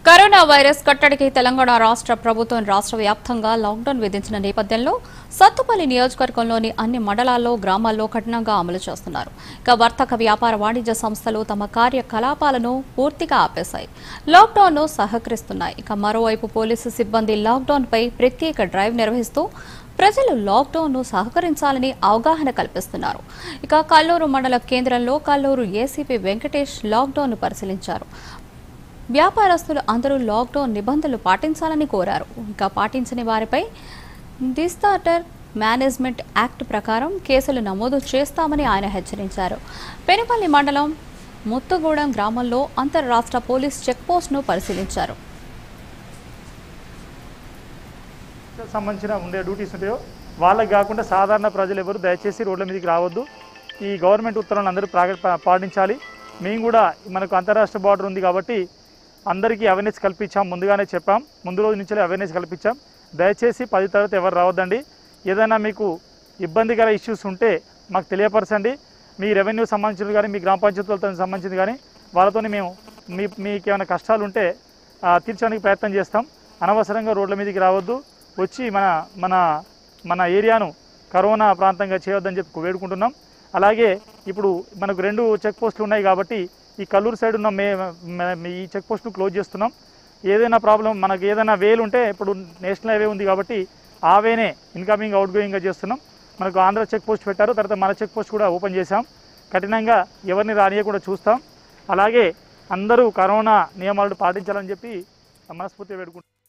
corona virus కట్టడికి తెలంగాణ రాష్ట్ర ప్రభుత్వం రాష్ట్ర వ్యాప్తంగా లాక్డౌన్ విధించిన నేపథ్యంలో సత్తుపల్లి నియోజకవర్గంలోని అన్ని మండలాల్లో గ్రామాల్లో కఠినంగా అమలు చేస్తున్నారు ఇక వర్తక వ్యాపార వాణిజ్య సంస్థలు తమ కార్యకలాపాలను పూర్తిగా ఆపేశాయి లాక్డౌన్ను సహకరిస్తున్నాయి ఇక మరోవైపు పోలీసు సిబ్బంది లాక్డౌన్పై ప్రత్యేక డ్రైవ్ నిర్వహిస్తూ ప్రజలు లాక్డౌన్ను సహకరించాలని అవగాహన కల్పిస్తున్నారు ఇక కల్లూరు మండల కేంద్రంలో కల్లూరు ఏసీపీ వెంకటేష్ లాక్డౌన్ను పరిశీలించారు వ్యాపారస్తులు అందరూ లాక్డౌన్ నిబంధనలు పాటించాలని కోరారు ఇంకా పాటించని వారిపై డిసార్డర్ మేనేజ్మెంట్ యాక్ట్ ప్రకారం కేసులు నమోదు చేస్తామని ఆయన హెచ్చరించారు పెనుపల్లి మండలం ముత్తుగూడెం గ్రామంలో అంతర్రాష్ట్ర పోలీస్ చెక్పోస్ట్ను పరిశీలించారు సంబంధించిన ఉండే డ్యూటీస్ ఉంటాయో వాళ్ళకి కాకుండా సాధారణ ప్రజలు ఎవరు దయచేసి రోడ్ల మీదకి రావద్దు ఈ గవర్నమెంట్ ఉత్తర్వులను అందరూ ప్రాగ పా- పాటించాలి మేము కూడా మనకు అంతరాష్ట్ర బార్డర్ ఉంది కాబట్టి అందరికీ అవేర్నెస్ కల్పించాం ముందుగానే చెప్పాం ముందు రోజు నుంచి అవేర్నెస్ కల్పించాం దయచేసి పది తర్వాత ఎవరు రావద్దండి ఏదైనా మీకు ఇబ్బందికర ఇష్యూస్ ఉంటే మాకు తెలియపరచండి మీ రెవెన్యూ సంబంధించిన కానీ మీ గ్రామ పంచాయతీలతో సంబంధించింది కానీ వాళ్ళతో మేము మీ మీకు ఏమైనా కష్టాలు ఉంటే ఆ, తీర్చడానికి ప్రయత్నం చేస్తాం అనవసరంగా రోడ్ల మీదకి రావద్దు వచ్చి మన మన మన ఏరియాను కరోనా ప్రాంతంగా చేయొద్దని చెప్పి వేడుకుంటున్నాం అలాగే ఇప్పుడు మనకు రెండు చెక్ పోస్టులు ఉన్నాయి కాబట్టి ఈ కల్లూరు సైడ్ ఉన్న మే మే- ఈ చెక్ పోస్టును క్లోజ్ చేస్తున్నాం ఏదైనా ప్రాబ్లం మనకు ఏదైనా వేలు ఉంటే ఇప్పుడు నేషనల్ హైవే ఉంది కాబట్టి ఆ వేనే ఇన్కమింగ్ అవుట్ గోయింగ్గా చేస్తున్నాం మనకు ఆంధ్ర చెక్ పోస్ట్ పెట్టారు తర్వాత మన చెక్ పోస్ట్ కూడా ఓపెన్ చేశాం కఠినంగా ఎవరిని రానియకుండా చూస్తాం అలాగే అందరూ కరోనా నియమాలను పాటించాలని చెప్పి మనస్ఫూర్తిగా వేడుకుంటున్నాం